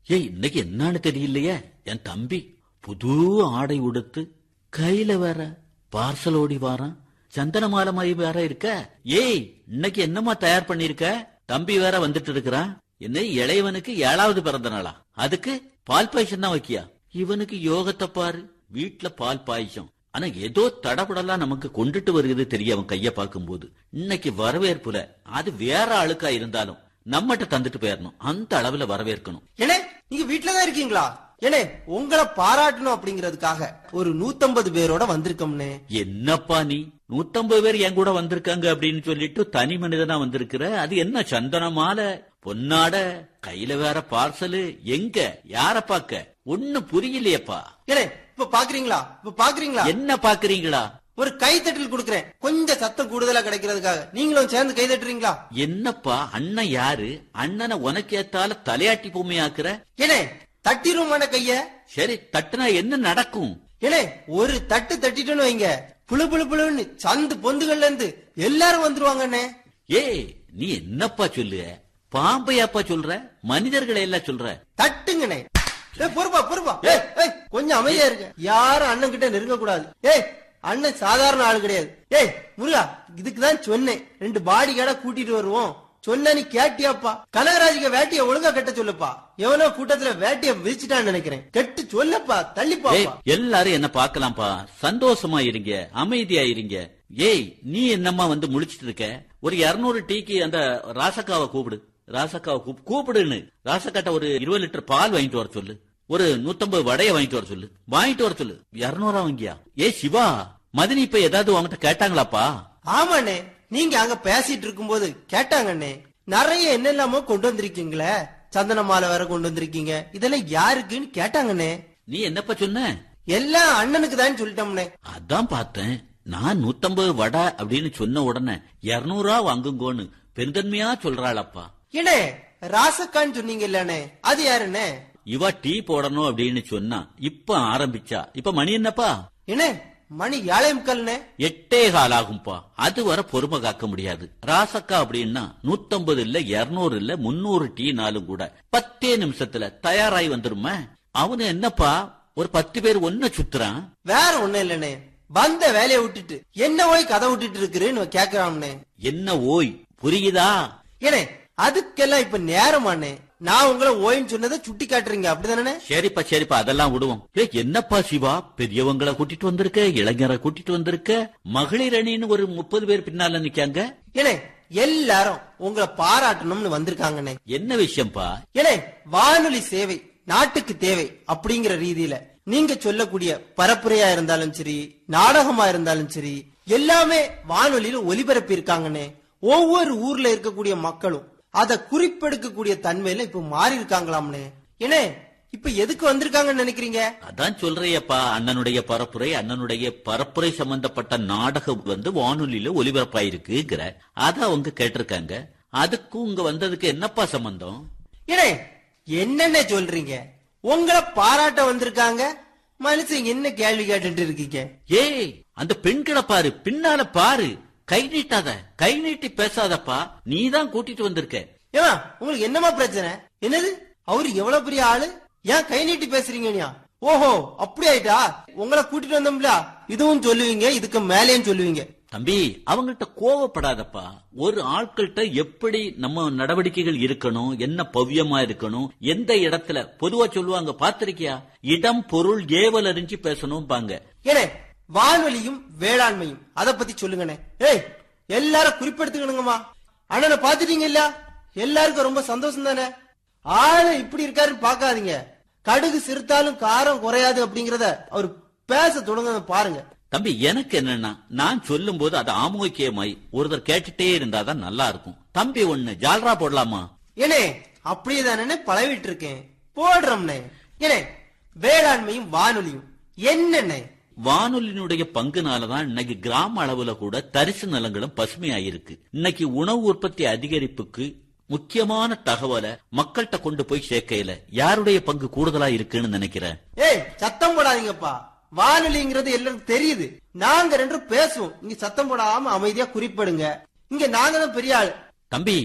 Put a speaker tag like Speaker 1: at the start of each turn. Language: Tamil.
Speaker 1: ஏய் இன்னைக்கு என்னன்னு தெரியலையே என் தம்பி புது ஆடை உடுத்து கையில வேற பார்சல் ஓடி வாரான் சந்தன மாலை வேற இருக்க ஏய் இன்னைக்கு என்னம்மா தயார் பண்ணிருக்க தம்பி வேற வந்துட்டு இருக்கிறான் என்ன இளையவனுக்கு ஏழாவது பிறந்த நாளா அதுக்கு பால் பாயசம் தான் வைக்கியா இவனுக்கு யோகத்தை பாரு வீட்டுல பால் பாயசம் ஆனா ஏதோ தடபடலாம் நமக்கு கொண்டுட்டு வருகிறது தெரிய அவன் கைய பார்க்கும்போது இன்னைக்கு வரவேற்புல அது வேற ஆளுக்கா இருந்தாலும் நம்மகிட்ட தந்துட்டு போயிடணும் அந்த அளவுல வரவேற்கணும்
Speaker 2: ஏனே நீங்க வீட்டுலதான் இருக்கீங்களா ஏனே உங்களை பாராட்டணும் அப்படிங்கறதுக்காக ஒரு நூத்தம்பது பேரோட வந்திருக்கோம்னே
Speaker 1: என்னப்பா நீ நூத்தம்பது பேர் என் கூட வந்திருக்காங்க அப்படின்னு சொல்லிட்டு தனி மனிதனா வந்திருக்கிற அது என்ன சந்தன மாலை பொன்னாட கையில வேற பார்சலு எங்க யார பாக்க ஒண்ணு புரியலையேப்பா
Speaker 2: ஏனே இப்ப பாக்குறீங்களா இப்ப பாக்குறீங்களா
Speaker 1: என்ன பாக்குறீங்களா
Speaker 2: ஒரு கைத்தட்டல் கொடுக்கறேன் கொஞ்சம் சத்தம் கூடுதலா கிடைக்கிறதுக்காக நீங்களும் சேர்ந்து கை தட்டுறீங்களா
Speaker 1: என்னப்பா அண்ணன் யாரு அண்ணனை உனக்கு ஏத்தால தலையாட்டி பொம்மையாக்குற
Speaker 2: ஏனே தட்டிருமான கைய
Speaker 1: சரி தட்டுனா என்ன நடக்கும்
Speaker 2: ஏனே ஒரு தட்டு தட்டிட்டோன்னு வைங்க புழு புழு புழுன்னு சந்து பொந்துகள்ல இருந்து எல்லாரும் வந்துருவாங்கண்ணே
Speaker 1: ஏய் நீ என்னப்பா சொல்லு பாம்பையாப்பா சொல்ற மனிதர்களை எல்லாம் சொல்ற
Speaker 2: தட்டுங்கண்ணே ஏய் பொறுப்பா பொறுப்பா ஏய் ஏய் கொஞ்சம் அமைதியா இருக்க யாரும் அண்ணன் கிட்ட நெருங்க கூடாது ஏய் அண்ணன் சாதாரண ஆளு கிடையாது ஏய் முருகா இதுக்கு தான் சொன்னேன் ரெண்டு பாடி கடை கூட்டிட்டு வருவோம் சொன்ன நீ கேட்டியாப்பா கனகராஜுக்கு வேட்டிய ஒழுங்கா கட்ட சொல்லுப்பா எவனோ கூட்டத்துல வேட்டிய விரிச்சிட்டான்னு நினைக்கிறேன் கெட்டு சொல்லப்பா தள்ளிப்பா
Speaker 1: ஏய் எல்லாரும் என்ன பார்க்கலாம்ப்பா சந்தோஷமா இருங்க அமைதியா இருங்க ஏய் நீ என்னம்மா வந்து முழிச்சிட்டு இருக்க ஒரு இருநூறு டீக்கு அந்த ராசக்காவை கூப்பிடு ராசக்காவை கூப்- கூப்பிடுன்னு ராசக்காட்ட ஒரு இருபது லிட்டர் பால் வாங்கிட்டு வர சொல்லு ஒரு நூத்தம்பது வடைய வாங்கிட்டு வர சொல்லு வாங்கிட்டு வர சொல்லு இருநூறா வாங்கியா ஏ சிவா மதினி இப்ப ஏதாவது உங்ககிட்ட கேட்டாங்களாப்பா
Speaker 2: ஆமாண்ணே நீங்க அங்க பேசிட்டு இருக்கும்போது கேட்டாங்கண்ணே நிறைய என்னெல்லாமோ கொண்டு வந்திருக்கீங்களே சந்தன மாலை வேற கொண்டு வந்திருக்கீங்க இதெல்லாம் யாருக்குன்னு கேட்டாங்கண்ணே
Speaker 1: நீ என்னப்பா சொன்ன
Speaker 2: எல்லாம் அண்ணனுக்கு தான் சொல்லிட்டோம்னே
Speaker 1: அதான் பார்த்தேன் நான் நூத்தம்பது வடை அப்படின்னு சொன்ன உடனே இருநூறா வாங்குங்கோன்னு பெருந்தன்மையா சொல்றாளப்பா
Speaker 2: ஏனே ராசக்கான்னு சொன்னீங்க இல்லண்ணே அது யாருண்ணே
Speaker 1: இவ டீ போடணும் அப்படின்னு சொன்னா இப்ப ஆரம்பிச்சா இப்ப மணி என்னப்பா
Speaker 2: ஏனே மணி ஏழை முக்கல்னே
Speaker 1: எட்டே கால் ஆகும்பா அது வர பொறுமை காக்க முடியாது ராசக்கா அப்படின்னா நூத்தம்பது இல்ல இருநூறு இல்ல முன்னூறு டீனாலும் கூட பத்தே நிமிஷத்துல தயாராகி வந்துருமா அவனு என்னப்பா ஒரு பத்து பேர் ஒன்ன சுத்துறான்
Speaker 2: வேற ஒண்ணும் இல்லண்ணே வந்த வேலையை விட்டுட்டு என்ன போய் கதை விட்டுட்டு இருக்குன்னு கேக்குறாம்னே
Speaker 1: என்ன ஓய் புரியுதா
Speaker 2: ஏனே அதுக்கெல்லாம் இப்ப நேரமாண்ணே நான் உங்களை ஓய்ன்னு சொன்னதை சுட்டி காட்டுறீங்க அப்படிதானே
Speaker 1: சரிப்பா சரிப்பா அதெல்லாம் விடுவோம் ஏ என்னப்பா சிவா பெரியவங்களை கூட்டிட்டு வந்திருக்க இளைஞரை கூட்டிட்டு வந்திருக்க மகளிர் அணின்னு ஒரு முப்பது பேர் பின்னால நிக்காங்க
Speaker 2: ஏனே எல்லாரும் உங்களை பாராட்டணும்னு வந்திருக்காங்கண்ணே
Speaker 1: என்ன விஷயம்ப்பா
Speaker 2: ஏனே வானொலி சேவை நாட்டுக்கு தேவை அப்படிங்கிற ரீதியில நீங்க சொல்லக்கூடிய பரப்புரையா இருந்தாலும் சரி நாடகமா இருந்தாலும் சரி எல்லாமே வானொலியில ஒலிபரப்பி இருக்காங்கண்ணே ஒவ்வொரு ஊர்ல இருக்கக்கூடிய மக்களும் அதை குறிப்பெடுக்கக்கூடிய தன்மையில இப்ப மாறி இருக்காங்களாம்னே ஏனே இப்ப எதுக்கு வந்திருக்காங்கன்னு நினைக்கிறீங்க
Speaker 1: அதான் சொல்றியப்பா அண்ணனுடைய பரப்புரை அண்ணனுடைய பரப்புரை சம்பந்தப்பட்ட நாடகம் வந்து வானொலியில ஒலிபரப்பாயிருக்குங்கிற அத அவங்க கேட்டிருக்காங்க அதுக்கும் உங்க வந்ததுக்கு என்னப்பா சம்பந்தம்
Speaker 2: ஏனே என்னென்ன சொல்றீங்க உங்களை பாராட்ட வந்திருக்காங்க மனுஷன் என்ன கேள்வி கேட்டுட்டு இருக்கீங்க
Speaker 1: ஏய் அந்த பெண்களை பாரு பின்னால பாரு கை நீட்டாத கை நீட்டி பேசாதப்பா நீ தான் கூட்டிட்டு வந்திருக்க
Speaker 2: ஏமா உங்களுக்கு என்னமா பிரச்சனை என்னது அவரு எவ்வளவு பெரிய ஆளு ஏன் கை நீட்டி பேசுறீங்கயா ஓஹோ அப்படி ஆயிட்டா உங்களை கூட்டிட்டு வந்தோம்ல இதுவும் சொல்லுவீங்க இதுக்கு மேலேயும் சொல்லுவீங்க
Speaker 1: தம்பி அவங்கள்ட்ட கோவப்படாதப்பா ஒரு ஆட்கள்கிட்ட எப்படி நம்ம நடவடிக்கைகள் இருக்கணும் என்ன பவ்யமா இருக்கணும் எந்த இடத்துல பொதுவா சொல்லுவாங்க பாத்திருக்கியா இடம் பொருள் ஏவல் அறிஞ்சு பேசணும் பாங்க
Speaker 2: ஏனே வானொலியும் வேளாண்மையும் அத பத்தி சொல்லுங்கண்ணே ஏய் எல்லாரும் குறிப்பெடுத்துக்கணுங்கம்மா அண்ணனை பாத்துட்டீங்க இல்ல எல்லாருக்கும் ரொம்ப சந்தோஷம் தானே ஆளு இப்படி இருக்காருன்னு பாக்காதீங்க கடுகு சிறுத்தாலும் காரம் குறையாது அப்படிங்கறத அவர் பேச தொடங்க பாருங்க
Speaker 1: தம்பி எனக்கு என்னன்னா நான் சொல்லும் போது அது ஆமோக்கியமாய் ஒருத்தர் கேட்டுட்டே இருந்தாதான் நல்லா இருக்கும் தம்பி ஒண்ணு ஜால்ரா போடலாமா
Speaker 2: ஏனே அப்படியே தானே பழவிட்டு இருக்கேன் போடுறோம்னே ஏனே வேளாண்மையும் வானொலியும் என்னண்ணே
Speaker 1: வானொலியினுடைய பங்குனாலதான் இன்னைக்கு கிராம அளவுல கூட தரிசு நிலங்களும் பசுமையாயிருக்கு இன்னைக்கு உணவு உற்பத்தி அதிகரிப்புக்கு முக்கியமான தகவலை மக்கள்கிட்ட கொண்டு போய் சேர்க்கையில யாருடைய பங்கு கூடுதலா இருக்குன்னு நினைக்கிறேன்
Speaker 2: ஏய் சத்தம் போடாதீங்கப்பா வானொலிங்கிறது எல்லாருக்கும் தெரியுது நாங்க ரெண்டும் பேசுவோம் நீங்க சத்தம் போடாம அமைதியா குறிப்பிடுங்க இங்க நாங்க தான் பெரிய ஆள்
Speaker 1: தம்பி